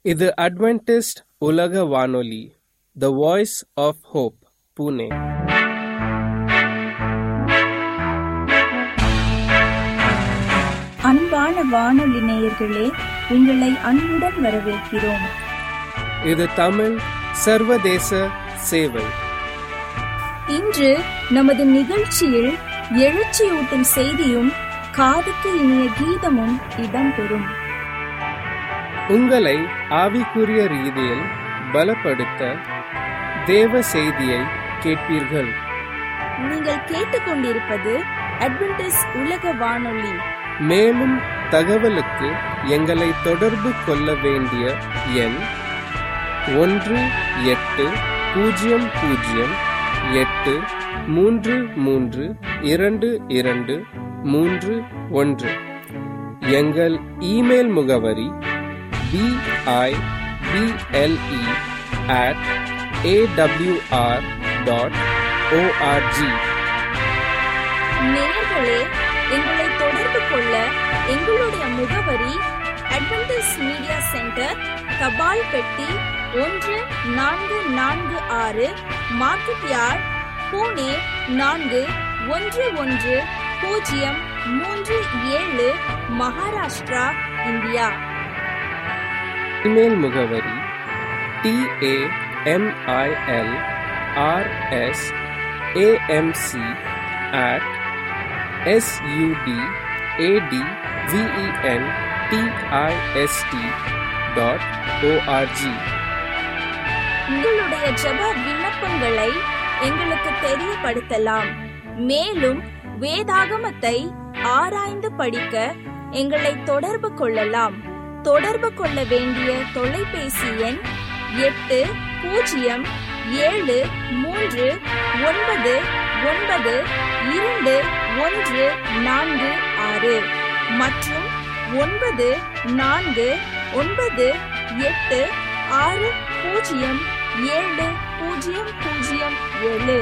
இது அட்வென்டிஸ்ட் உலக வானொலி the voice of hope Pune அன்பான வானொலி நேயர்களே உங்களை அன்புடன் வரவேற்கிறோம் இது தமிழ் சர்வதேச சேவை இன்று நமது நிகழ்ச்சியில் எழுச்சியூட்டும் செய்தியும் காதுக்கு இனிய கீதமும் இடம்பெறும் உங்களை ஆவிக்குரிய ரீதியில் பலப்படுத்த தேவ செய்தியை கேட்பீர்கள் நீங்கள் கேட்டுக்கொண்டிருப்பது அட்வென்டிஸ் உலக வானொலி மேலும் தகவலுக்கு எங்களை தொடர்பு கொள்ள வேண்டிய எண் ஒன்று எட்டு பூஜ்ஜியம் பூஜ்ஜியம் எட்டு மூன்று மூன்று இரண்டு இரண்டு மூன்று ஒன்று எங்கள் இமெயில் முகவரி BIPLE at AWR dot ORG நேயர்களே எங்களை தொடர்பு கொள்ள எங்களுடைய முகவரி அட்வென்டிஸ் மீடியா சென்டர் தபால் பெட்டி ஒன்று நான்கு நான்கு ஆறு மார்க்கெட் யார்ட் பூனே நான்கு ஒன்று ஒன்று பூஜ்ஜியம் மூன்று ஏழு மகாராஷ்டிரா இந்தியா இமெயில் முகவரி TAMIL RS AMC at SUD AT VEN TIST dot ORG உங்களுடைய ஜெப விண்ணப்பங்களை எங்களுக்கு தெரியப்படுத்தலாம் மேலும் வேதாகமத்தை ஆராய்ந்து படிக்க எங்களை தொடர்பு கொள்ளலாம் தொடர்பு கொள்ள வேண்டிய தொலைபேசி எண் எட்டு பூஜ்ஜியம் ஏழு மூன்று ஒன்பது ஒன்பது இரண்டு ஒன்று நான்கு ஆறு மற்றும் ஒன்பது நான்கு ஒன்பது எட்டு ஆறு பூஜ்ஜியம் ஏழு பூஜ்ஜியம் பூஜ்ஜியம் ஏழு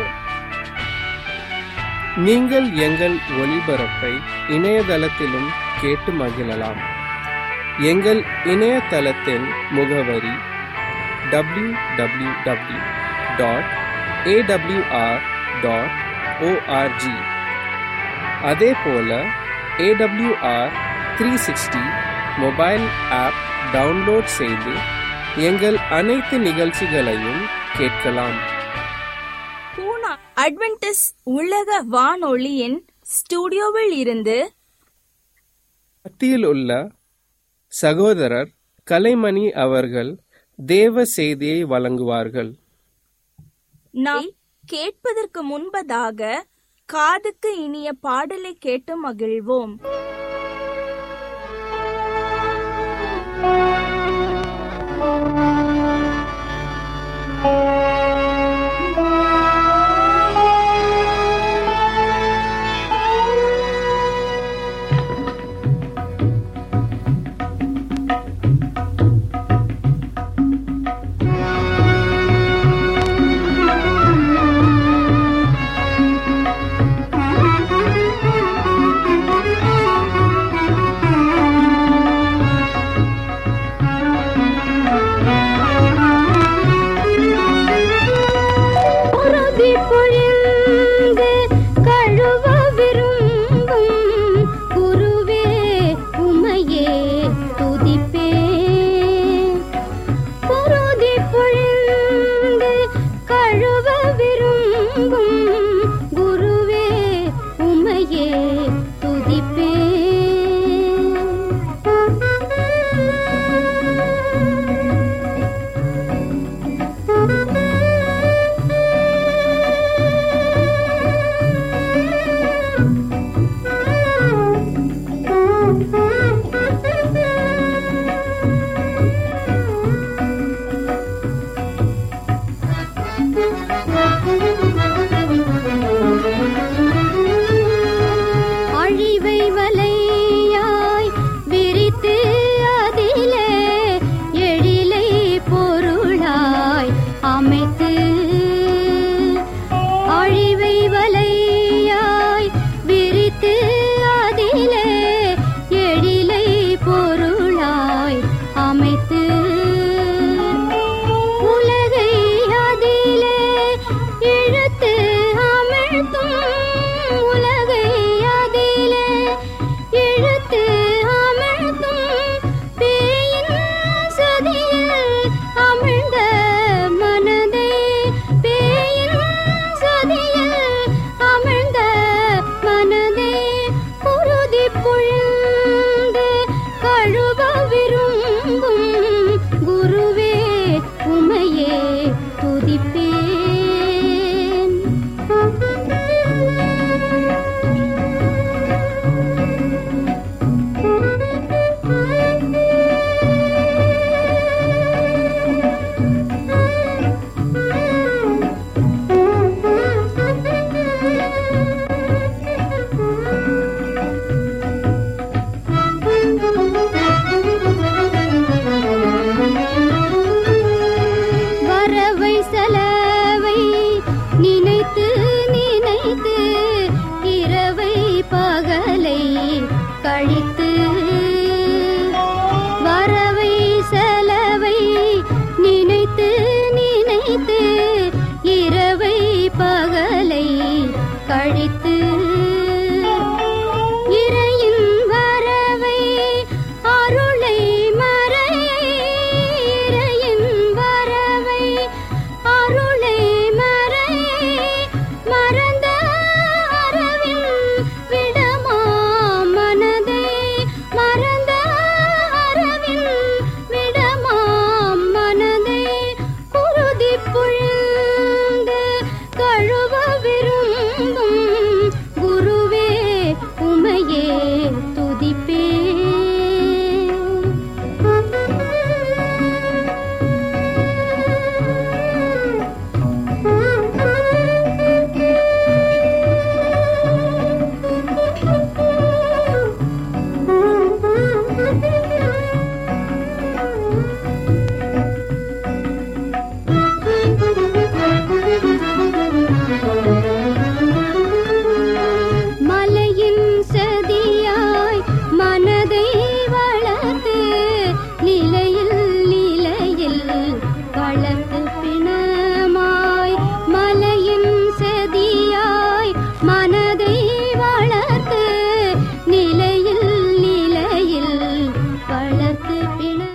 நீங்கள் எங்கள் ஒளிபரப்பை இணையதளத்திலும் கேட்டு மகிழலாம் எங்கள் இணையதளத்தின் முகவரி W W W dot AWR dot ORG அதே போல AWR three sixty mobile app download செய்து எங்கள் அனைத்து நிகழ்ச்சிகளையும் கேட்கலாம் பூனா அட்வென்டிஸ் உலக வானொலியின் ஸ்டுடியோவில் இருந்து மத்தியில் உள்ள சகோதரர் கலைமணி அவர்கள் தேவ செய்தியை வழங்குவார்கள் நாம் கேட்பதற்கு முன்பதாக காதுக்கு இனிய பாடலை கேட்டு மகிழ்வோம் Thank you.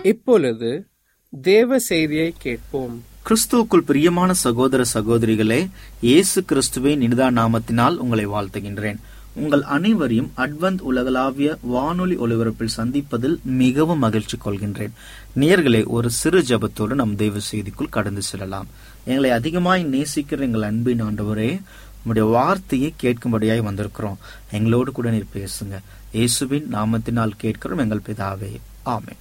இப்பொழுது தேவ செய்தியை கேட்போம் கிறிஸ்துவுக்குள் பிரியமான சகோதர சகோதரிகளே இயேசு கிறிஸ்துவின் இனிதா நாமத்தினால் உங்களை வாழ்த்துகின்றேன் உங்கள் அனைவரையும் அட்வந்த் உலகளாவிய வானொலி ஒலிபரப்பில் சந்திப்பதில் மிகவும் மகிழ்ச்சி கொள்கின்றேன் நேயர்களே ஒரு சிறு ஜெபத்தோடு நம் தெய்வ செய்திக்குள் கடந்து செல்லலாம் எங்களை அதிகமாய் நேசிக்கிற எங்கள் அன்பின் ஆண்டவரே உம்முடைய வார்த்தையை கேட்கும்படியாய் வந்திருக்கிறோம் எங்களோடு கூட நீர் பேசுங்க இயேசுவின் நாமத்தினால் கேட்கிறோம் எங்கள் பிதாவே ஆமென்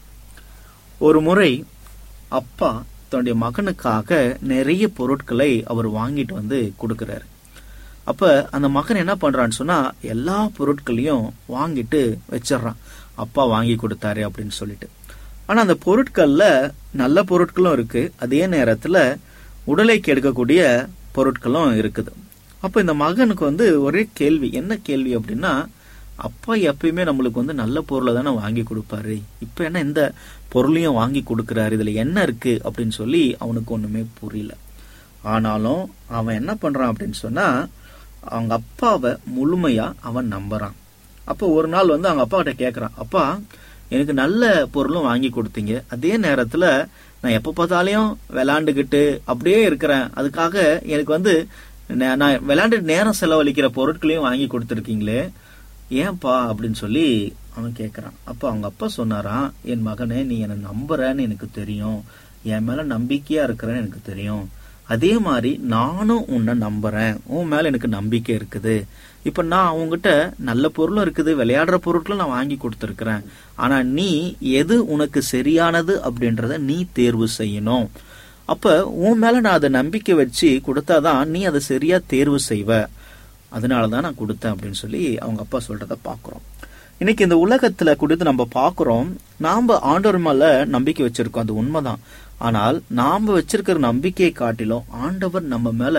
ஒரு முறை அப்பா தன்னுடைய மகனுக்காக நிறைய பொருட்களை அவர் வாங்கிட்டு வந்து கொடுக்கிறாரு அப்ப அந்த மகன் என்ன பண்றான்னு சொன்னா எல்லா பொருட்களையும் வாங்கிட்டு வச்சிடுறான் அப்பா வாங்கி கொடுத்தாரு அப்படின்னு சொல்லிட்டு ஆனா அந்த பொருட்கள்ல நல்ல பொருட்களும் இருக்கு அதே நேரத்துல உடலை கெடுக்கக்கூடிய பொருட்களும் இருக்குது அப்ப இந்த மகனுக்கு வந்து ஒரே கேள்வி என்ன கேள்வி அப்படின்னா அப்பா எப்பயுமே நம்மளுக்கு வந்து நல்ல பொருளை தானே வாங்கி கொடுப்பாரு இப்ப என்ன இந்த பொருளையும் வாங்கி கொடுக்கறாரு இதுல என்ன இருக்கு அப்படின்னு சொல்லி அவனுக்கு ஒண்ணுமே புரியல ஆனாலும் அவன் என்ன பண்றான் அப்படின்னு சொன்னா அவங்க அப்பாவை முழுமையா அவன் நம்புறான் அப்போ ஒரு நாள் வந்து அவங்க அப்பா கிட்ட கேக்குறான் அப்பா எனக்கு நல்ல பொருளும் வாங்கி கொடுத்தீங்க அதே நேரத்துல நான் எப்ப பார்த்தாலையும் விளையாண்டுகிட்டு அப்படியே இருக்கிறேன் அதுக்காக எனக்கு வந்து நே- நான் விளையாண்டு நேரம் செலவழிக்கிற பொருட்களையும் வாங்கி கொடுத்துருக்கீங்களே ஏன்பா அப்படின்னு சொல்லி அவன் கேக்குறான் அப்ப அவங்க அப்பா சொன்னாராம் என் மகனே நீ என்னை நம்புறன்னு எனக்கு தெரியும் என் மேல நம்பிக்கையா இருக்கிறேன்னு எனக்கு தெரியும் அதே மாதிரி நானும் உன்னை நம்புறேன் உன் மேல எனக்கு நம்பிக்கை இருக்குது இப்ப நான் உன்கிட்ட நல்ல பொருளும் இருக்குது விளையாடுற பொருட்களும் நான் வாங்கி கொடுத்துருக்கிறேன் ஆனா நீ எது உனக்கு சரியானது அப்படின்றத நீ தேர்வு செய்யணும் அப்ப உன் மேல நான் அதை நம்பிக்கை வச்சு கொடுத்தாதான் நீ அதை சரியா தேர்வு செய்வ அதனாலதான் நான் கொடுத்தேன் அப்படின்னு சொல்லி அவங்க அப்பா சொல்றத பாக்குறோம் இன்னைக்கு இந்த உலகத்துல கொடுத்து நம்ம பாக்குறோம் நாம ஆண்டவர் மேல நம்பிக்கை வச்சிருக்கோம் அது உண்மைதான் ஆனால் நாம வச்சிருக்கிற நம்பிக்கையை காட்டிலும் ஆண்டவர் நம்ம மேல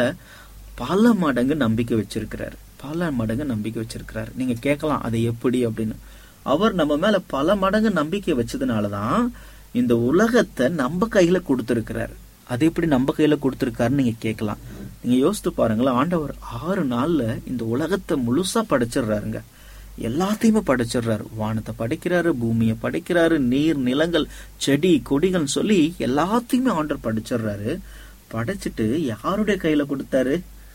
பல மடங்கு நம்பிக்கை வச்சிருக்கிறார் பல மடங்கு நம்பிக்கை வச்சிருக்கிறார் நீங்க கேட்கலாம் அது எப்படி அப்படின்னு அவர் நம்ம மேல பல மடங்கு நம்பிக்கை வச்சதுனாலதான் இந்த உலகத்தை நம்ம கையில கொடுத்திருக்கிறார் அது எப்படி நம்ம கையில கொடுத்திருக்காருன்னு நீங்க கேட்கலாம் நீங்க யோசித்து பாருங்களேன் ஆண்டவர் ஆறு நாள்ல இந்த உலகத்தை முழுசா படைச்சிடுறாருங்க எல்லாத்தையுமே படைச்சிடுறாரு வானத்தை படைக்கிறாரு பூமியை படைக்கிறாரு நீர் நிலங்கள் செடி கொடிகள் சொல்லி எல்லாத்தையுமே ஆண்டவர் படைச்சிடுறாரு படைச்சிட்டு யாருடைய கையில கொடுத்தாரு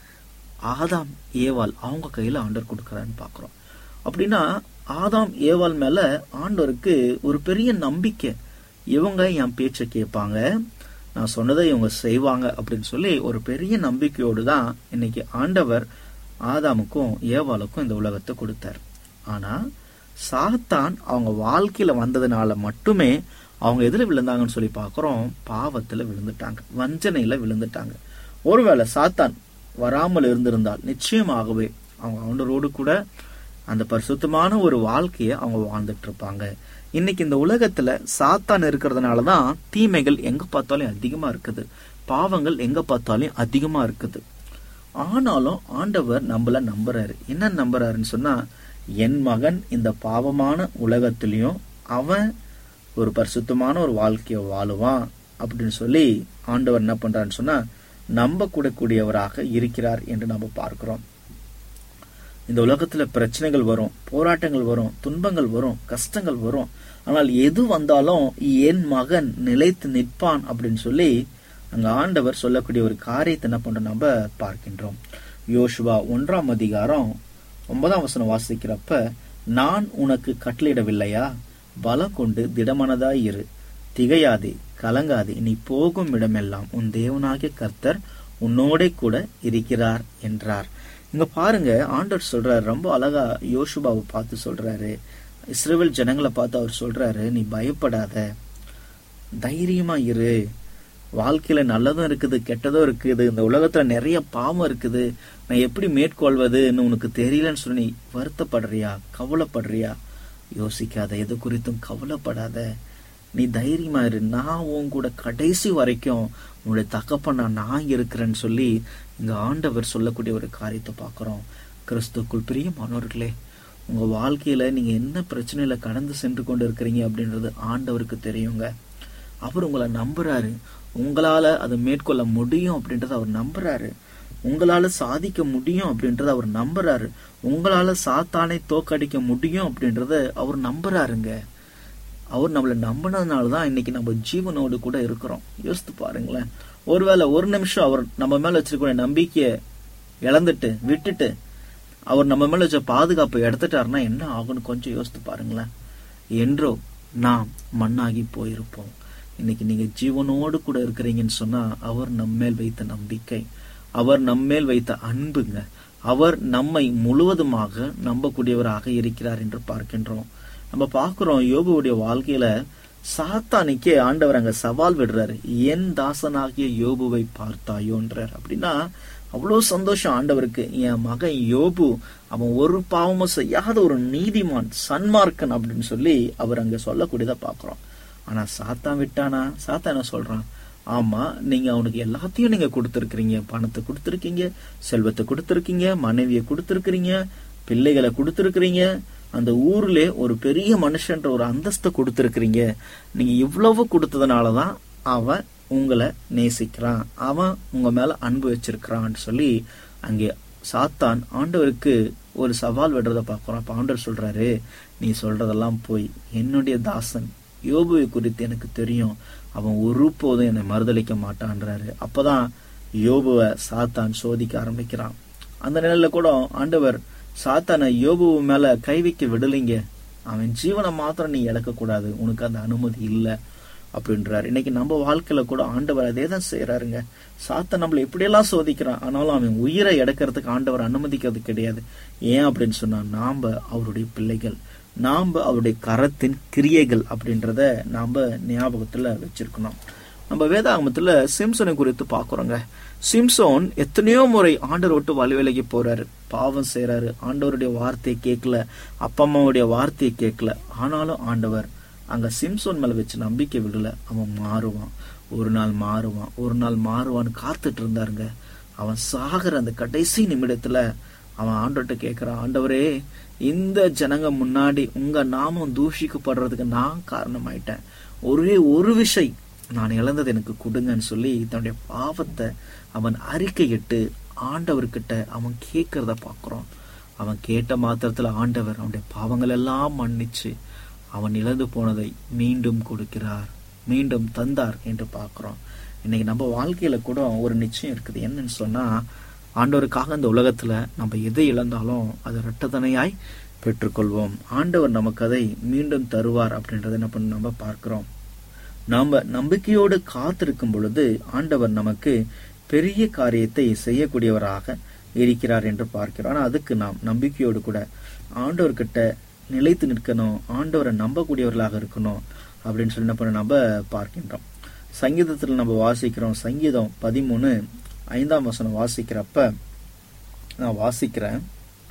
ஆதாம் ஏவாள் அவங்க கையில ஆண்டவர் கொடுக்கறான்னு பாக்குறோம் அப்படின்னா ஆதாம் ஏவாள் மேல ஆண்டவருக்கு ஒரு பெரிய நம்பிக்கை இவங்க என் பேச்சை கேட்பாங்க நான் சொன்னதை இவங்க செய்வாங்க அப்படின்னு சொல்லி ஒரு பெரிய நம்பிக்கையோடு தான் இன்னைக்கு ஆண்டவர் ஆதாமுக்கும் ஏவாளுக்கும் இந்த உலகத்தை கொடுத்தார் ஆனா சாத்தான் அவங்க வாழ்க்கையில வந்ததுனால மட்டுமே அவங்க எதுல விழுந்தாங்கன்னு சொல்லி பார்க்கிறோம் பாவத்துல விழுந்துட்டாங்க வஞ்சனையில விழுந்துட்டாங்க ஒருவேளை சாத்தான் வராமல் இருந்திருந்தால் நிச்சயமாகவே அவங்க ஆண்டவரோடு கூட அந்த பரிசுத்தமான ஒரு வாழ்க்கையை அவங்க வாழ்ந்துட்டு இருப்பாங்க இன்னைக்கு இந்த உலகத்துல சாத்தான் இருக்கிறதுனாலதான் தீமைகள் எங்க பார்த்தாலும் அதிகமா இருக்குது பாவங்கள் எங்க பார்த்தாலும் அதிகமா இருக்குது ஆனாலும் ஆண்டவர் நம்மள நம்புறாரு என்ன நம்புறாருன்னு சொன்னா என் மகன் இந்த பாவமான உலகத்திலையும் அவன் ஒரு பரிசுத்தமான ஒரு வாழ்க்கையை வாழுவான் அப்படின்னு சொல்லி ஆண்டவர் என்ன பண்றாருன்னு சொன்னா நம்ப கூடக்கூடியவராக இருக்கிறார் என்று நம்ம பார்க்கிறோம் இந்த உலகத்துல பிரச்சனைகள் வரும் போராட்டங்கள் வரும் துன்பங்கள் வரும் கஷ்டங்கள் வரும் ஆனால் எது வந்தாலும் என் மகன் நிலைத்து நிற்பான் அப்படின்னு சொல்லி அங்க ஆண்டவர் சொல்லக்கூடிய ஒரு காரியத்தை என்ன பண்றோம் நம்ம பார்க்கின்றோம் யோசுவா ஒன்றாம் அதிகாரம் ஒன்பதாம் வசனம் வாசிக்கிறப்ப நான் உனக்கு கட்டளையிடவில்லையா பலம் கொண்டு திடமனதாய் இரு திகையாதே கலங்காதே நீ போகும் இடமெல்லாம் உன் தேவனாகிய கர்த்தர் உன்னோடே கூட இருக்கிறார் என்றார் இங்க பாருங்க ஆண்டவர் சொல்றாரு ரொம்ப அழகா யோசுபாவை பார்த்து சொல்றாரு இஸ்ரேல் ஜனங்களை பார்த்து அவர் சொல்றாரு நீ பயப்படாத தைரியமா இரு வாழ்க்கையில நல்லதும் இருக்குது கெட்டதும் இருக்குது இந்த உலகத்துல நிறைய பாவம் இருக்குது நான் எப்படி மேற்கொள்வதுன்னு உனக்கு தெரியலன்னு சொல்லி நீ வருத்தப்படுறியா கவலைப்படுறியா யோசிக்காத எது குறித்தும் கவலைப்படாத நீ தைரியமா இரு நான் உன் கூட கடைசி வரைக்கும் உன்னுடைய தகப்பனா நான் இருக்கிறேன்னு சொல்லி இங்க ஆண்டவர் சொல்லக்கூடிய ஒரு காரியத்தை பார்க்கிறோம் கிறிஸ்துக்குள் பிரியமானவர்களே உங்க வாழ்க்கையில நீங்க என்ன பிரச்சனையில கடந்து சென்று கொண்டு இருக்கிறீங்க அப்படின்றது ஆண்டவருக்கு தெரியுங்க அவர் உங்களை நம்புறாரு உங்களால அதை மேற்கொள்ள முடியும் அப்படின்றத அவர் நம்புறாரு உங்களால சாதிக்க முடியும் அப்படின்றத அவர் நம்புறாரு உங்களால சாத்தானை தோக்கடிக்க முடியும் அப்படின்றத அவர் நம்புறாருங்க அவர் நம்மளை நம்பினதுனால தான் இன்னைக்கு நம்ம ஜீவனோடு கூட இருக்கிறோம் யோசித்து பாருங்களேன் ஒருவேளை ஒரு நிமிஷம் அவர் நம்ம மேல வச்சிருக்கிற நம்பிக்கையை இழந்துட்டு விட்டுட்டு அவர் நம்ம மேல வச்ச பாதுகாப்பை எடுத்துட்டாருன்னா என்ன ஆகும்னு கொஞ்சம் யோசித்து பாருங்களேன் என்றோ நாம் மண்ணாகி போயிருப்போம் இன்னைக்கு நீங்க ஜீவனோடு கூட இருக்கிறீங்கன்னு சொன்னா அவர் நம்மேல் வைத்த நம்பிக்கை அவர் நம்மேல் வைத்த அன்புங்க அவர் நம்மை முழுவதுமாக நம்பக்கூடியவராக இருக்கிறார் என்று பார்க்கின்றோம் நம்ம பார்க்கிறோம் யோபுவுடைய வாழ்க்கையில சாத்தானிக்கே ஆண்டவர் அங்க சவால் விடுறாரு என் தாசனாகிய யோபுவை பார்த்தாயோன்றார் அப்படின்னா அவ்வளவு சந்தோஷம் ஆண்டவருக்கு என் மகன் யோபு அவன் ஒரு பாவமும் செய்யாத ஒரு நீதிமான் சன்மார்க்கன் அப்படின்னு சொல்லி அவர் அங்க சொல்லக்கூடியதை பாக்குறோம் ஆனா சாத்தான் விட்டானா சாத்தான் என்ன சொல்றான் ஆமா நீங்க அவனுக்கு எல்லாத்தையும் நீங்க கொடுத்துருக்கீங்க பணத்தை கொடுத்துருக்கீங்க செல்வத்தை கொடுத்துருக்கீங்க மனைவியை கொடுத்துருக்கீங்க பிள்ளைகளை கொடுத்துருக்கீங்க அந்த ஊர்ல ஒரு பெரிய மனுஷன்ற ஒரு அந்தஸ்தை கொடுத்துருக்கீங்க நீங்க இவ்வளவு கொடுத்ததுனாலதான் அவன் உங்களை நேசிக்கிறான் அவன் உங்க மேல அன்பு வச்சிருக்கிறான்னு சொல்லி அங்கே சாத்தான் ஆண்டவருக்கு ஒரு சவால் விடுறத பாக்குறோம் அப்ப ஆண்டவர் சொல்றாரு நீ சொல்றதெல்லாம் போய் என்னுடைய தாசன் யோபுவை குறித்து எனக்கு தெரியும் அவன் ஒருபோதும் என்னை மறுதளிக்க மாட்டான்றாரு அப்பதான் யோபுவை சாத்தான் சோதிக்க ஆரம்பிக்கிறான் அந்த நிலையில கூட ஆண்டவர் சாத்தானை யோபு மேல கை வைக்க விடலைங்க அவன் ஜீவனை மாத்திரம் நீ இழக்க கூடாது உனக்கு அந்த அனுமதி இல்லை அப்படின்றாரு இன்னைக்கு நம்ம வாழ்க்கையில கூட ஆண்டவர் அதே தான் செய்யறாருங்க சாத்த நம்மளை எப்படியெல்லாம் சோதிக்கிறான் ஆனாலும் அவன் உயிரை இழக்கிறதுக்கு ஆண்டவர் அனுமதிக்கிறது கிடையாது ஏன் அப்படின்னு சொன்னா நாம அவருடைய பிள்ளைகள் நாம அவருடைய கரத்தின் கிரியைகள் அப்படின்றத நாம ஞாபகத்துல வச்சிருக்கணும் நம்ம வேதாகமத்துல சிம்சனை குறித்து பாக்குறோங்க சிம்சோன் எத்தனையோ முறை ஆண்டவர் விட்டு வழி விலகி போறாரு பாவம் செய்யறாரு ஆண்டவருடைய வார்த்தையை கேட்கல அப்பா அம்மாவுடைய வார்த்தையை கேட்கல ஆனாலும் ஆண்டவர் அங்க சிம்சோன் மேல வச்சு நம்பிக்கை விடல அவன் மாறுவான் ஒரு நாள் மாறுவான் ஒரு நாள் மாறுவான்னு காத்துட்டு இருந்தாருங்க அவன் சாகிற அந்த கடைசி நிமிடத்துல அவன் ஆண்டவர்கிட்ட கேட்கிறான் ஆண்டவரே இந்த ஜனங்க முன்னாடி உங்க நாமம் தூஷிக்கப்படுறதுக்கு நான் காரணமாயிட்டேன் ஒரே ஒரு விஷை நான் இழந்தது எனக்கு கொடுங்கன்னு சொல்லி தன்னுடைய பாவத்தை அவன் அறிக்கையிட்டு ஆண்டவர்கிட்ட அவன் கேட்கறத பாக்குறோம் அவன் கேட்ட மாத்திரத்துல ஆண்டவர் அவனுடைய பாவங்கள் எல்லாம் மன்னிச்சு அவன் இழந்து போனதை மீண்டும் கொடுக்கிறார் மீண்டும் தந்தார் என்று பார்க்கிறோம் இன்னைக்கு நம்ம வாழ்க்கையில கூட ஒரு நிச்சயம் இருக்குது என்னன்னு சொன்னா ஆண்டவருக்காக இந்த உலகத்துல நம்ம எதை இழந்தாலும் அதை இரட்டதனையாய் பெற்றுக்கொள்வோம் ஆண்டவர் நமக்கு அதை மீண்டும் தருவார் அப்படின்றத என்ன பண்ண நம்ம பார்க்கிறோம் நாம நம்பிக்கையோடு காத்திருக்கும் பொழுது ஆண்டவர் நமக்கு பெரிய காரியத்தை செய்யக்கூடியவராக இருக்கிறார் என்று பார்க்கிறோம் ஆனா அதுக்கு நாம் நம்பிக்கையோடு கூட ஆண்டவர்கிட்ட நிலைத்து நிற்கணும் ஆண்டவரை நம்பக்கூடியவர்களாக இருக்கணும் அப்படின்னு சொல்லி என்ன பண்ண நம்ம பார்க்கின்றோம் சங்கீதத்தில் நம்ம வாசிக்கிறோம் சங்கீதம் பதிமூணு ஐந்தாம் வசனம் வாசிக்கிறப்ப நான் வாசிக்கிறேன்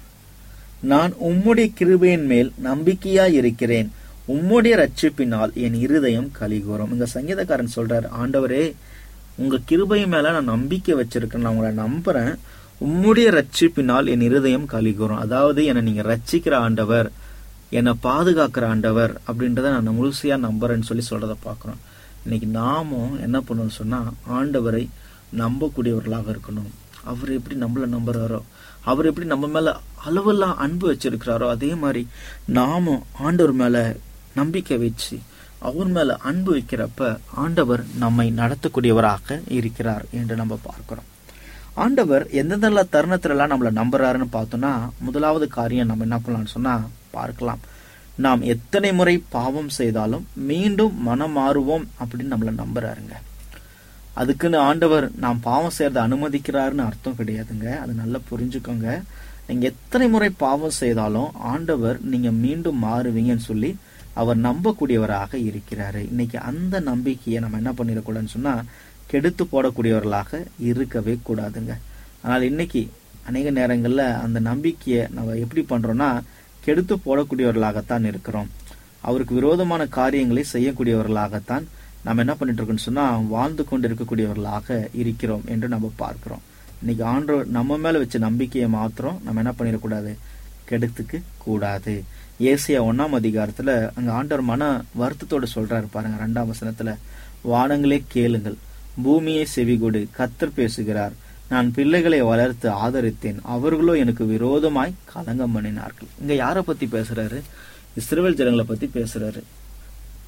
நான் உம்முடைய கிருபையின் மேல் நம்பிக்கையா இருக்கிறேன் உம்முடைய ரட்சிப்பினால் என் இருதயம் கலிகூறும் இங்க சங்கீதக்காரன் சொல்றாரு ஆண்டவரே உங்க கிருபை மேல நான் நம்பிக்கை வச்சிருக்கேன் நான் உங்களை நம்புறேன் உம்முடைய ரட்சிப்பினால் என் இருதயம் கலிகூறும் அதாவது என்னை நீங்க ரட்சிக்கிற ஆண்டவர் என்னை பாதுகாக்கிற ஆண்டவர் அப்படின்றத நான் முழுசையா நம்புறேன்னு சொல்லி சொல்றத பாக்குறோம் இன்னைக்கு நாமும் என்ன பண்ணணும்னு சொன்னா ஆண்டவரை நம்பக்கூடியவர்களாக இருக்கணும் அவர் எப்படி நம்மள நம்புறாரோ அவர் எப்படி நம்ம மேல அளவெல்லாம் அன்பு வச்சிருக்கிறாரோ அதே மாதிரி நாமும் ஆண்டவர் மேல நம்பிக்கை வச்சு அவர் மேல அன்பு வைக்கிறப்ப ஆண்டவர் நம்மை நடத்தக்கூடியவராக இருக்கிறார் என்று நம்ம பார்க்கிறோம் ஆண்டவர் எந்தெந்த தருணத்துல எல்லாம் நம்மளை நம்புறாருன்னு பார்த்தோம்னா முதலாவது காரியம் நம்ம என்ன பண்ணலாம்னு சொன்னா பார்க்கலாம் நாம் எத்தனை முறை பாவம் செய்தாலும் மீண்டும் மனம் மாறுவோம் அப்படின்னு நம்மளை நம்புறாருங்க அதுக்குன்னு ஆண்டவர் நாம் பாவம் செய்யறதை அனுமதிக்கிறாருன்னு அர்த்தம் கிடையாதுங்க அது நல்லா புரிஞ்சுக்கோங்க நீங்க எத்தனை முறை பாவம் செய்தாலும் ஆண்டவர் நீங்க மீண்டும் மாறுவீங்கன்னு சொல்லி அவர் நம்பக்கூடியவராக இருக்கிறாரு இன்னைக்கு அந்த நம்பிக்கையை நம்ம என்ன பண்ணிடக்கூடாதுன்னு சொன்னா கெடுத்து போடக்கூடியவர்களாக இருக்கவே கூடாதுங்க ஆனால் இன்னைக்கு அநேக நேரங்கள்ல அந்த நம்பிக்கையை நம்ம எப்படி பண்றோம்னா கெடுத்து போடக்கூடியவர்களாகத்தான் இருக்கிறோம் அவருக்கு விரோதமான காரியங்களை செய்யக்கூடியவர்களாகத்தான் நம்ம என்ன பண்ணிட்டு இருக்கோம்னு சொன்னா வாழ்ந்து கொண்டு இருக்கக்கூடியவர்களாக இருக்கிறோம் என்று நம்ம பார்க்கிறோம் இன்னைக்கு ஆண்டவர் நம்ம மேல வச்ச நம்பிக்கையை மாத்திரம் நம்ம என்ன பண்ணிடக்கூடாது கெடுத்துக்கு கூடாது ஏசியா ஒன்னாம் அதிகாரத்துல அங்க ஆண்டவர் மன வருத்தத்தோட சொல்றாரு பாருங்க ரெண்டாம் வசனத்துல வானங்களே கேளுங்கள் பூமியை செவிகொடு கத்தர் பேசுகிறார் நான் பிள்ளைகளை வளர்த்து ஆதரித்தேன் அவர்களோ எனக்கு விரோதமாய் கலங்கம் பண்ணினார்கள் இங்க யார பத்தி பேசுறாரு இஸ்ரேல் ஜனங்களை பத்தி பேசுறாரு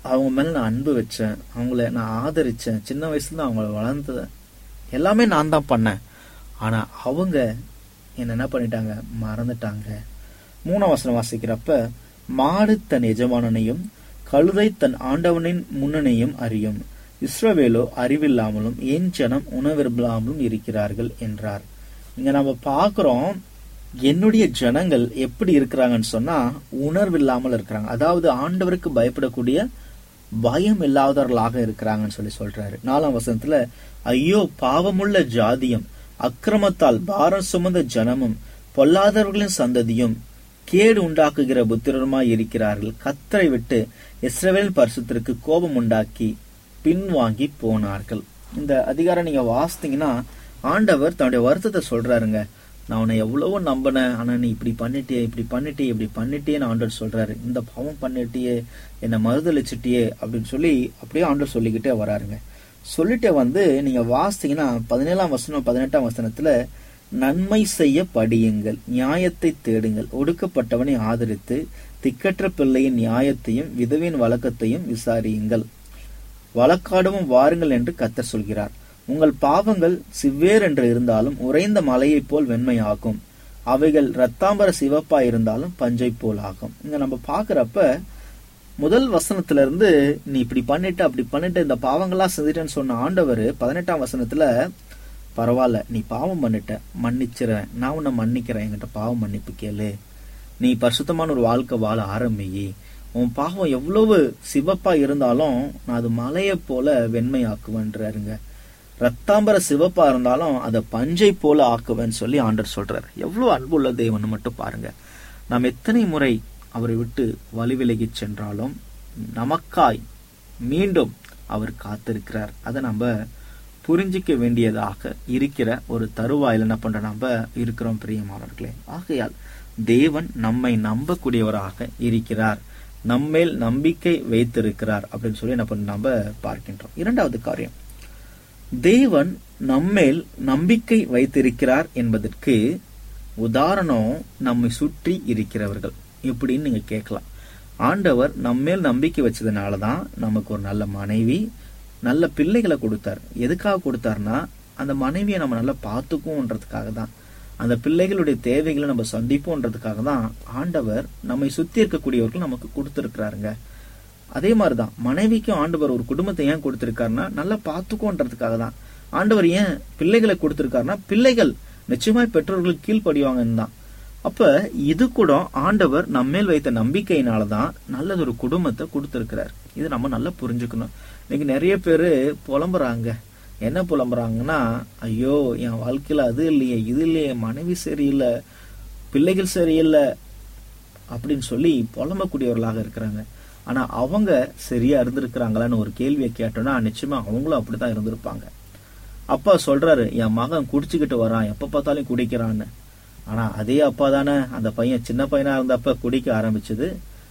அவங்க மேல நான் அன்பு வச்சேன் அவங்கள நான் ஆதரிச்சேன் சின்ன வயசுல தான் அவங்கள வளர்ந்தேன் எல்லாமே நான் தான் பண்ணேன் ஆனா அவங்க என்ன என்ன பண்ணிட்டாங்க மறந்துட்டாங்க மூணாம் வசனம் வாசிக்கிறப்ப மாடு தன் எஜமானனையும் கழுதை தன் ஆண்டவனின் முன்னணையும் அறியும் இஸ்ரவேலோ அறிவில்லாமலும் என் ஜனம் உணவில்லாமலும் இருக்கிறார்கள் என்றார் இங்க நம்ம பார்க்கிறோம் என்னுடைய ஜனங்கள் எப்படி இருக்கிறாங்கன்னு சொன்னா உணர்வில்லாமல் இருக்கிறாங்க அதாவது ஆண்டவருக்கு பயப்படக்கூடிய பயம் இல்லாதவர்களாக இருக்கிறாங்கன்னு சொல்லி சொல்றாரு நாலாம் வசனத்துல ஐயோ பாவமுள்ள ஜாதியும் அக்கிரமத்தால் பாரம் சுமந்த ஜனமும் பொல்லாதவர்களின் சந்ததியும் கேடு உண்டாக்குகிற புத்திரருமாய் இருக்கிறார்கள் கத்தரை விட்டு இஸ்ரவேல் பரிசுத்திற்கு கோபம் உண்டாக்கி பின்வாங்கி போனார்கள் இந்த அதிகாரம் நீங்க வாசித்தீங்கன்னா ஆண்டவர் தன்னுடைய வருத்தத்தை சொல்றாருங்க நான் உன்னை எவ்வளவோ நம்பினேன் ஆனா நீ இப்படி பண்ணிட்டியே இப்படி பண்ணிட்டியே இப்படி பண்ணிட்டியேன்னு ஆண்டவர் சொல்றாரு இந்த பாவம் பண்ணிட்டியே என்னை மறுதளிச்சிட்டியே அப்படின்னு சொல்லி அப்படியே ஆண்டவர் சொல்லிக்கிட்டே வராருங்க சொல்லிட்டே வந்து நீங்க வாசித்தீங்கன்னா பதினேழாம் வசனம் பதினெட்டாம் வசனத்துல நன்மை செய்ய படியுங்கள் நியாயத்தை தேடுங்கள் ஒடுக்கப்பட்டவனை ஆதரித்து திக்கற்ற பிள்ளையின் நியாயத்தையும் விதவியின் வழக்கத்தையும் விசாரியுங்கள் வழக்காடவும் வாருங்கள் என்று கத்தர் சொல்கிறார் உங்கள் பாவங்கள் சிவ்வேர் என்று இருந்தாலும் உறைந்த மலையைப் போல் வெண்மையாகும் அவைகள் ரத்தாம்பர சிவப்பா இருந்தாலும் பஞ்சை போல் ஆகும் இங்க நம்ம பாக்குறப்ப முதல் வசனத்துல இருந்து நீ இப்படி பண்ணிட்டு அப்படி பண்ணிட்டு இந்த பாவங்களா செஞ்சுட்டேன்னு சொன்ன ஆண்டவர் பதினெட்டாம் வசனத்துல பரவாயில்ல நீ பாவம் பண்ணிட்ட மன்னிச்சிறேன் நான் உன்னை மன்னிக்கிறேன் என்கிட்ட பாவம் மன்னிப்பு கேளு நீ பரிசுத்தமான ஒரு வாழ்க்கை வாழ ஆரம்பியி உன் பாவம் எவ்வளவு சிவப்பா இருந்தாலும் நான் அது மலையை போல வெண்மையாக்குவேன்றாருங்க ரத்தாம்பர சிவப்பா இருந்தாலும் அதை பஞ்சை போல ஆக்குவேன்னு சொல்லி ஆண்டர் சொல்றாரு எவ்வளவு அன்புள்ள தேவன் மட்டும் பாருங்க நாம் எத்தனை முறை அவரை விட்டு வழி விலகி சென்றாலும் நமக்காய் மீண்டும் அவர் காத்திருக்கிறார் அதை நம்ம புரிஞ்சிக்க வேண்டியதாக இருக்கிற ஒரு தருவாயில் என்ன பண்ற நம்ம இருக்கிறோம் பிரியமானவர்களே ஆகையால் தேவன் நம்மை நம்பக்கூடியவராக இருக்கிறார் நம்மேல் நம்பிக்கை வைத்திருக்கிறார் அப்படின்னு சொல்லி என்ன பண்ண நம்ம பார்க்கின்றோம் இரண்டாவது காரியம் தேவன் நம்மேல் நம்பிக்கை வைத்திருக்கிறார் என்பதற்கு உதாரணம் நம்மை சுற்றி இருக்கிறவர்கள் இப்படின்னு நீங்க கேட்கலாம் ஆண்டவர் நம்மேல் நம்பிக்கை வச்சதுனாலதான் நமக்கு ஒரு நல்ல மனைவி நல்ல பிள்ளைகளை கொடுத்தார் எதுக்காக கொடுத்தாருன்னா அந்த மனைவியை நம்ம நல்லா பார்த்துக்கும்ன்றதுக்காக தான் அந்த பிள்ளைகளுடைய தேவைகளை நம்ம சந்திப்போன்றதுக்காக தான் ஆண்டவர் நம்மை சுத்தி இருக்கக்கூடியவர்கள் நமக்கு கொடுத்துருக்கிறாருங்க அதே மாதிரிதான் மனைவிக்கும் ஆண்டவர் ஒரு குடும்பத்தை ஏன் கொடுத்திருக்காருன்னா நல்லா பார்த்துக்கோன்றதுக்காக தான் ஆண்டவர் ஏன் பிள்ளைகளை கொடுத்திருக்காருன்னா பிள்ளைகள் நிச்சயமாய் பெற்றோர்கள் கீழ்ப்படிவாங்கன்னு தான் அப்ப இது கூட ஆண்டவர் நம்மேல் வைத்த நம்பிக்கையினாலதான் நல்லதொரு குடும்பத்தை கொடுத்திருக்கிறார் இது நம்ம நல்லா புரிஞ்சுக்கணும் இன்னைக்கு நிறைய பேரு புலம்புறாங்க என்ன புலம்புறாங்கன்னா ஐயோ என் வாழ்க்கையில அது இல்லையே இது இல்லையே மனைவி சரியில்லை பிள்ளைகள் சரியில்லை அப்படின்னு சொல்லி புலம்பக்கூடியவர்களாக இருக்கிறாங்க ஆனா அவங்க சரியா இருந்திருக்கிறாங்களான்னு ஒரு கேள்வியை கேட்டோம்னா நிச்சயமா அவங்களும் அப்படித்தான் இருந்திருப்பாங்க அப்பா சொல்றாரு என் மகன் குடிச்சுக்கிட்டு வரான் எப்ப பார்த்தாலும் குடிக்கிறான்னு ஆனா அதே அப்பா தானே அந்த பையன் சின்ன பையனா இருந்தப்ப குடிக்க ஆரம்பிச்சது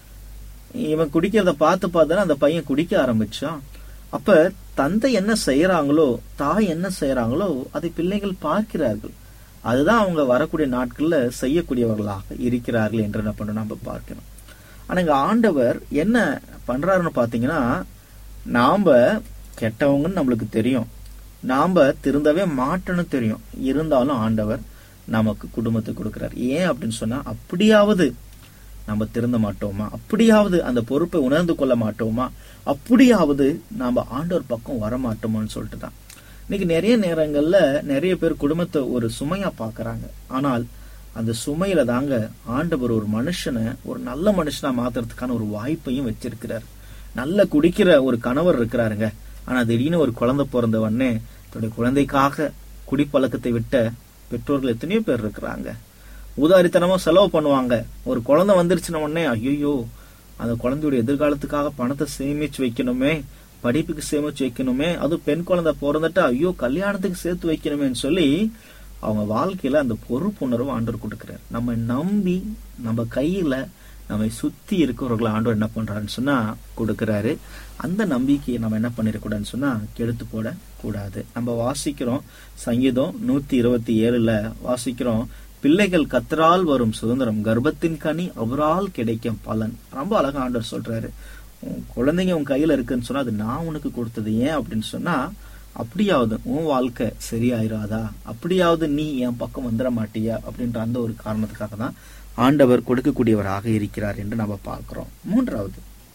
இவன் குடிக்கிறத பார்த்து பார்த்தானே அந்த பையன் குடிக்க ஆரம்பிச்சான் அப்ப தந்தை என்ன செய்யறாங்களோ தாய் என்ன செய்யறாங்களோ அதை பிள்ளைகள் பார்க்கிறார்கள் அதுதான் அவங்க வரக்கூடிய நாட்கள்ல செய்யக்கூடியவர்களாக இருக்கிறார்கள் என்று என்ன பண்ண நம்ம பார்க்கணும் ஆனா இங்க ஆண்டவர் என்ன பண்றாருன்னு பாத்தீங்கன்னா நாம கெட்டவங்கன்னு நம்மளுக்கு தெரியும் நாம திருந்தவே மாட்டோம்னு தெரியும் இருந்தாலும் ஆண்டவர் நமக்கு குடும்பத்தை கொடுக்கிறார் ஏன் அப்படின்னு சொன்னா அப்படியாவது நம்ம திருந்த மாட்டோமா அப்படியாவது அந்த பொறுப்பை உணர்ந்து கொள்ள மாட்டோமா அப்படியாவது நாம ஆண்டவர் பக்கம் வர மாட்டோமான்னு சொல்லிட்டு தான் இன்னைக்கு நிறைய நேரங்கள்ல நிறைய பேர் குடும்பத்தை ஒரு சுமையா பாக்குறாங்க ஆனால் அந்த சுமையில தாங்க ஆண்டவர் ஒரு மனுஷனை ஒரு நல்ல மனுஷனா மாத்துறதுக்கான ஒரு வாய்ப்பையும் வச்சிருக்கிறார் நல்ல குடிக்கிற ஒரு கணவர் இருக்கிறாருங்க ஆனா திடீர்னு ஒரு குழந்தை பிறந்த உடனே தன்னுடைய குழந்தைக்காக குடிப்பழக்கத்தை விட்ட பெற்றோர்கள் எத்தனையோ பேர் இருக்கிறாங்க ஊதாரித்தனமா செலவு பண்ணுவாங்க ஒரு குழந்தை வந்துருச்சுன உடனே ஐயோ அந்த குழந்தையுடைய எதிர்காலத்துக்காக பணத்தை சேமிச்சு வைக்கணுமே படிப்புக்கு சேமிச்சு வைக்கணுமே அதுவும் பெண் குழந்தை பிறந்துட்டா ஐயோ கல்யாணத்துக்கு சேர்த்து வைக்கணுமேன்னு சொல்லி அவங்க வாழ்க்கையில அந்த பொறுப்புணர்வு ஆண்டவர் கொடுக்கிறார் நம்ம நம்பி நம்ம கையில நம்மை சுத்தி இருக்கிறவர்களை ஆண்டவர் என்ன பண்றாருன்னு சொன்னா கொடுக்கிறாரு அந்த நம்பிக்கையை நம்ம என்ன பண்ணிடக்கூடாதுன்னு சொன்னா கெடுத்து போட கூடாது நம்ம வாசிக்கிறோம் சங்கீதம் நூத்தி இருபத்தி ஏழுல வாசிக்கிறோம் பிள்ளைகள் கத்தரால் வரும் சுதந்திரம் கர்ப்பத்தின் கனி அவரால் கிடைக்கும் பலன் ரொம்ப அழகா ஆண்டவர் சொல்றாரு உன் குழந்தைங்க உன் கையில இருக்குன்னு சொன்னா அது நான் உனக்கு கொடுத்தது ஏன் அப்படின்னு சொன்னா அப்படியாவது உன் வாழ்க்கை சரியாயிராதா அப்படியாவது நீ என் பக்கம் வந்துட மாட்டியா அப்படின்ற அந்த ஒரு காரணத்துக்காக தான் ஆண்டவர் கொடுக்கக்கூடியவராக இருக்கிறார் என்று நம்ம பார்க்கிறோம் மூன்றாவது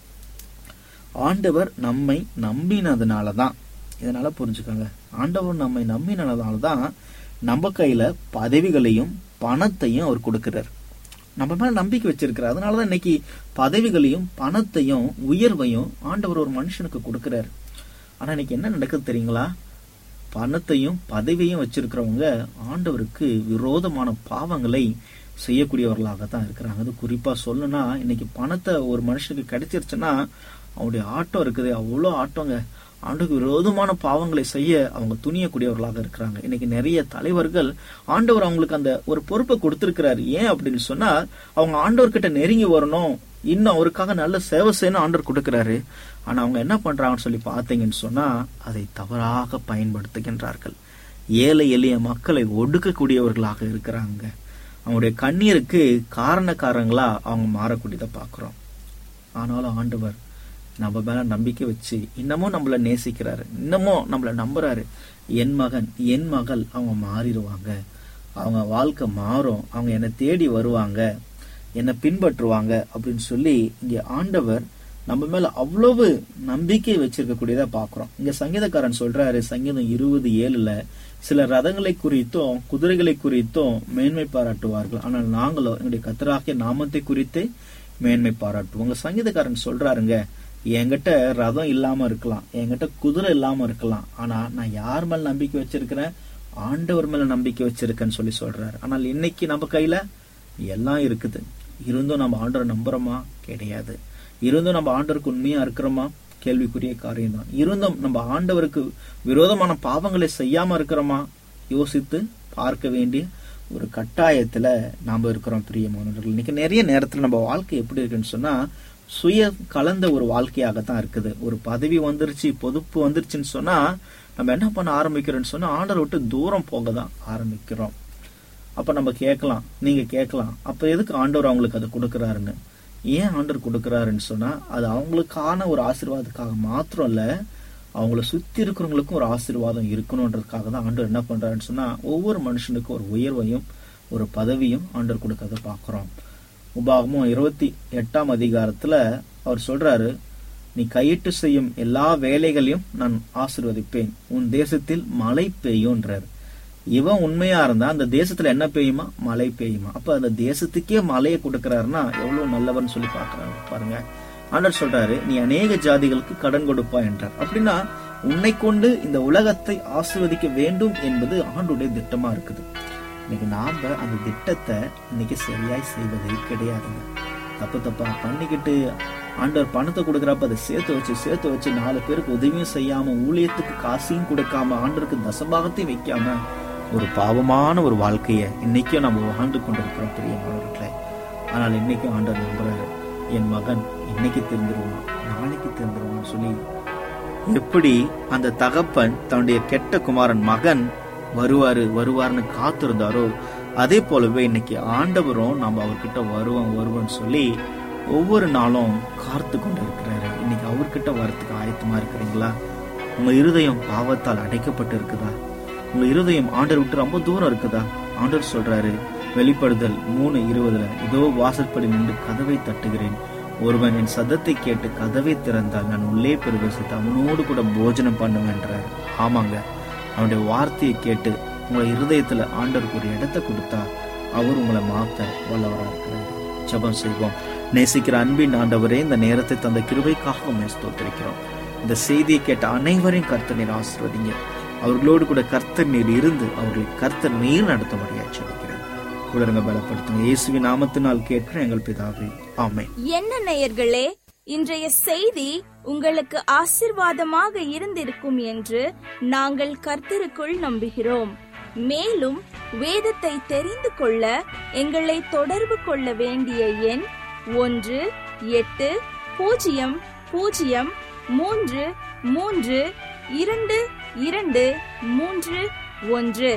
ஆண்டவர் நம்மை நம்பினதுனால தான் இதனால புரிஞ்சுக்கோங்க ஆண்டவர் நம்மை நம்பினதுனால தான் நம்ம கையில பதவிகளையும் பணத்தையும் அவர் கொடுக்கிறார் நம்ம மேல நம்பிக்கை வச்சிருக்கிறார் அதனாலதான் இன்னைக்கு பதவிகளையும் பணத்தையும் உயர்வையும் ஆண்டவர் ஒரு மனுஷனுக்கு கொடுக்கிறார் ஆனா இன்னைக்கு என்ன நடக்குது தெரியுங்களா பணத்தையும் பதவியையும் வச்சிருக்கிறவங்க ஆண்டவருக்கு விரோதமான பாவங்களை செய்யக்கூடியவர்களாக தான் இருக்கிறாங்க அது குறிப்பா சொல்லணும்னா இன்னைக்கு பணத்தை ஒரு மனுஷனுக்கு கிடைச்சிருச்சுன்னா அவனுடைய ஆட்டம் இருக்குது அவ்வளோ ஆட்டங்க ஆண்டுக்கு விரோதமான பாவங்களை செய்ய அவங்க துணியக்கூடியவர்களாக இருக்கிறாங்க இன்னைக்கு நிறைய தலைவர்கள் ஆண்டவர் அவங்களுக்கு அந்த ஒரு பொறுப்பை கொடுத்திருக்கிறாரு ஏன் அப்படின்னு சொன்னா அவங்க ஆண்டவர்கிட்ட நெருங்கி வரணும் இன்னும் அவருக்காக நல்ல சேவை செய்யணும் ஆண்டவர் கொடுக்கிறாரு ஆனா அவங்க என்ன பண்றாங்கன்னு சொல்லி பார்த்தீங்கன்னு சொன்னா அதை தவறாக பயன்படுத்துகின்றார்கள் ஏழை எளிய மக்களை ஒடுக்கக்கூடியவர்களாக இருக்கிறாங்க அவங்களுடைய கண்ணீருக்கு காரணக்காரங்களா அவங்க மாறக்கூடியதை பார்க்கிறோம் ஆனாலும் ஆண்டவர் நம்ம மேல நம்பிக்கை வச்சு இன்னமும் நம்மள நேசிக்கிறாரு இன்னமும் நம்மள நம்புறாரு என் மகன் என் மகள் அவங்க மாறிடுவாங்க அவங்க வாழ்க்கை மாறும் அவங்க என்னை தேடி வருவாங்க என்னை பின்பற்றுவாங்க அப்படின்னு சொல்லி இங்க ஆண்டவர் நம்ம மேல அவ்வளவு நம்பிக்கை வச்சிருக்கக்கூடியதா பாக்குறோம் இங்க சங்கீதக்காரன் சொல்றாரு சங்கீதம் இருபது ஏழுல சில ரதங்களை குறித்தும் குதிரைகளை குறித்தும் மேன்மை பாராட்டுவார்கள் ஆனால் நாங்களோ எங்களுடைய கத்தராகிய நாமத்தை குறித்து மேன்மை பாராட்டுவோம் உங்க சங்கீதக்காரன் சொல்றாருங்க என்கிட்ட ரதம் இல்லாம இருக்கலாம் என்கிட்ட குதிரை இல்லாம இருக்கலாம் ஆனா நான் யார் மேல நம்பிக்கை வச்சிருக்கிறேன் ஆண்டவர் மேல நம்பிக்கை வச்சிருக்கேன்னு சொல்லி சொல்றாரு ஆனால் இன்னைக்கு நம்ம கையில எல்லாம் இருக்குது இருந்தும் நம்ம ஆண்டவரை நம்புறோமா கிடையாது இருந்தும் நம்ம ஆண்டவருக்கு உண்மையா இருக்கிறோமா கேள்விக்குரிய காரியம் தான் இருந்தும் நம்ம ஆண்டவருக்கு விரோதமான பாவங்களை செய்யாம இருக்கிறோமா யோசித்து பார்க்க வேண்டிய ஒரு கட்டாயத்துல நாம இருக்கிறோம் பிரியமானவர்கள் இன்னைக்கு நிறைய நேரத்துல நம்ம வாழ்க்கை எப்படி இருக்குன்னு சொன்னா சுய கலந்த ஒரு வாழ்க்கையாகத்தான் இருக்குது ஒரு பதவி வந்துருச்சு பொதுப்பு வந்துருச்சுன்னு சொன்னா நம்ம என்ன பண்ண ஆரம்பிக்கிறோம்னு சொன்னா ஆண்டரை விட்டு தூரம் போக தான் ஆரம்பிக்கிறோம் அப்ப நம்ம கேட்கலாம் நீங்க கேட்கலாம் அப்ப எதுக்கு ஆண்டவர் அவங்களுக்கு அதை கொடுக்கறாருன்னு ஏன் ஆண்டவர் கொடுக்கறாருன்னு சொன்னா அது அவங்களுக்கான ஒரு ஆசீர்வாதத்துக்காக மாத்திரம் இல்ல அவங்கள சுத்தி இருக்கிறவங்களுக்கும் ஒரு ஆசீர்வாதம் இருக்கணுன்றதுக்காக தான் ஆண்டவர் என்ன பண்றாருன்னு சொன்னா ஒவ்வொரு மனுஷனுக்கும் ஒரு உயர்வையும் ஒரு பதவியும் ஆண்டவர் கொடுக்கறத பாக்குறோம் உபாகமும் இருபத்தி எட்டாம் அதிகாரத்துல அவர் சொல்றாரு நீ கையிட்டு செய்யும் எல்லா வேலைகளையும் நான் ஆசீர்வதிப்பேன் உன் தேசத்தில் மழை பெய்யும்ன்றாரு இவன் உண்மையா இருந்தா அந்த தேசத்துல என்ன பெய்யுமா மழை பெய்யுமா அப்ப அந்த தேசத்துக்கே மழையை கொடுக்கறாருன்னா எவ்வளவு நல்லவர்னு சொல்லி பாக்குறாங்க பாருங்க ஆண்டர் சொல்றாரு நீ அநேக ஜாதிகளுக்கு கடன் கொடுப்பா என்றார் அப்படின்னா உன்னை கொண்டு இந்த உலகத்தை ஆசிர்வதிக்க வேண்டும் என்பது ஆண்டுடைய திட்டமா இருக்குது இன்னைக்கு நாம அந்த திட்டத்தை இன்னைக்கு சரியாய் செய்வதே கிடையாதுங்க தப்பு தப்பா பண்ணிக்கிட்டு ஆண்டவர் பணத்தை கொடுக்குறப்ப அதை சேர்த்து வச்சு சேர்த்து வச்சு நாலு பேருக்கு உதவியும் செய்யாம ஊழியத்துக்கு காசையும் கொடுக்காம ஆண்டருக்கு தசபாகத்தையும் வைக்காம ஒரு பாவமான ஒரு வாழ்க்கைய இன்னைக்கும் நம்ம வாழ்ந்து கொண்டிருக்கிறோம் பிரியமானவர்களே ஆனால் இன்னைக்கும் ஆண்டவர் நம்புறாரு என் மகன் இன்னைக்கு தெரிஞ்சிருவான் நாளைக்கு தெரிஞ்சிருவான்னு சொல்லி எப்படி அந்த தகப்பன் தன்னுடைய கெட்ட குமாரன் மகன் வருவாரு வருவார்னு காத்திருந்தாரோ அதே போலவே இன்னைக்கு ஆண்டவரும் நம்ம அவர்கிட்ட வருவோம் வருவோம்னு சொல்லி ஒவ்வொரு நாளும் காத்து கொண்டு இருக்கிறாரு இன்னைக்கு அவர்கிட்ட வரத்துக்கு ஆயத்தமா இருக்கிறீங்களா உங்க இருதயம் பாவத்தால் அடைக்கப்பட்டு இருக்குதா உங்க இருதயம் ஆண்டர் விட்டு ரொம்ப தூரம் இருக்குதா ஆண்டர் சொல்றாரு வெளிப்படுதல் மூணு இருபதுல இதோ வாசற்படி நின்று கதவை தட்டுகிறேன் ஒருவன் என் சத்தத்தை கேட்டு கதவை திறந்தால் நான் உள்ளே பிரவேசித்து அவனோடு கூட போஜனம் பண்ணுவேன்றார் ஆமாங்க அவனுடைய வார்த்தையை கேட்டு உங்களை இருதயத்துல ஆண்டருக்கு ஒரு இடத்தை கொடுத்தா அவர் உங்களை மாத்த வல்லவரா இருக்கிறார் ஜெபம் செய்வோம் நேசிக்கிற அன்பின் ஆண்டவரே இந்த நேரத்தை தந்த கிருபைக்காக உண்மை ஸ்தோத்திரிக்கிறோம் இந்த செய்தியை கேட்ட அனைவரையும் கர்த்தர் நீர் ஆசிர்வதிங்க அவர்களோடு கூட கர்த்தர் நீர் இருந்து அவர்களை கர்த்தர் நீர் நடத்தும்படியா ஜெபிக்கிறேன் கூடங்க பலப்படுத்துங்க இயேசுவின் நாமத்தினால் கேட்கிற எங்கள் பிதாவே ஆமென் என்ன நேயர்களே இன்றைய செய்தி உங்களுக்கு ஆசிர்வாதமாக இருந்திருக்கும் என்று நாங்கள் கர்த்தருக்குள் நம்புகிறோம் மேலும் வேதத்தை தெரிந்து கொள்ள எங்களை தொடர்பு கொள்ள வேண்டிய எண் ஒன்று எட்டு பூஜ்ஜியம் பூஜ்ஜியம் மூன்று மூன்று இரண்டு இரண்டு மூன்று ஒன்று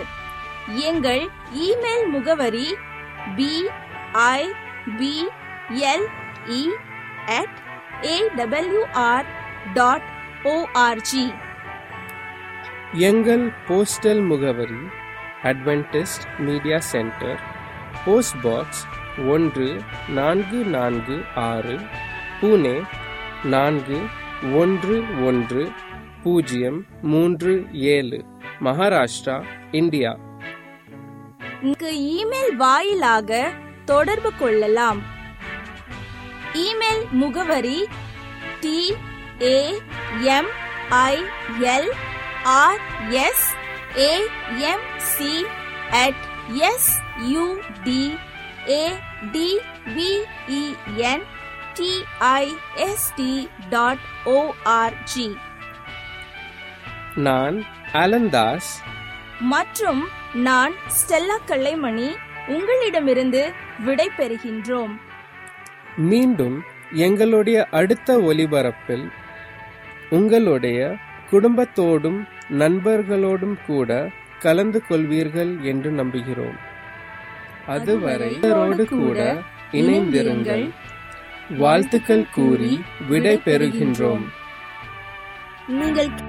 எங்கள் இமெயில் முகவரி B I P L E at AWR dot ORG எங்கள் போஸ்டல் முகவரி Adventist media centre post box ஒன்று நான்கு நான்கு ஆறு புனே நான்கு ஒன்று ஒன்று பூஜ்ஜியம் மூன்று ஏழு மகாராஷ்டிரா இந்தியா இங்கு இமெயில் வாயிலாக தொடர்பு கொள்ளலாம் இமெயில் முகவரி T A M I L R S A M C at S U D A T V E N T I S T dot ORG நான் அலந்தாஸ் மற்றும் நான் ஸ்டெல்லா கல்லைமணி உங்களிடமிருந்து விடை பெறுகின்றோம் மீண்டும் எங்களுடைய அடுத்த ஒலிபரப்பில் உங்களுடைய குடும்பத்தோடும் நண்பர்களோடும் கூட கலந்து கொள்வீர்கள் என்று நம்புகிறோம் அதுவரை இவரோடு கூட இணைந்திருங்கள் வாழ்த்துக்கள் கூறி விடை பெறுகின்றோம் நீங்கள்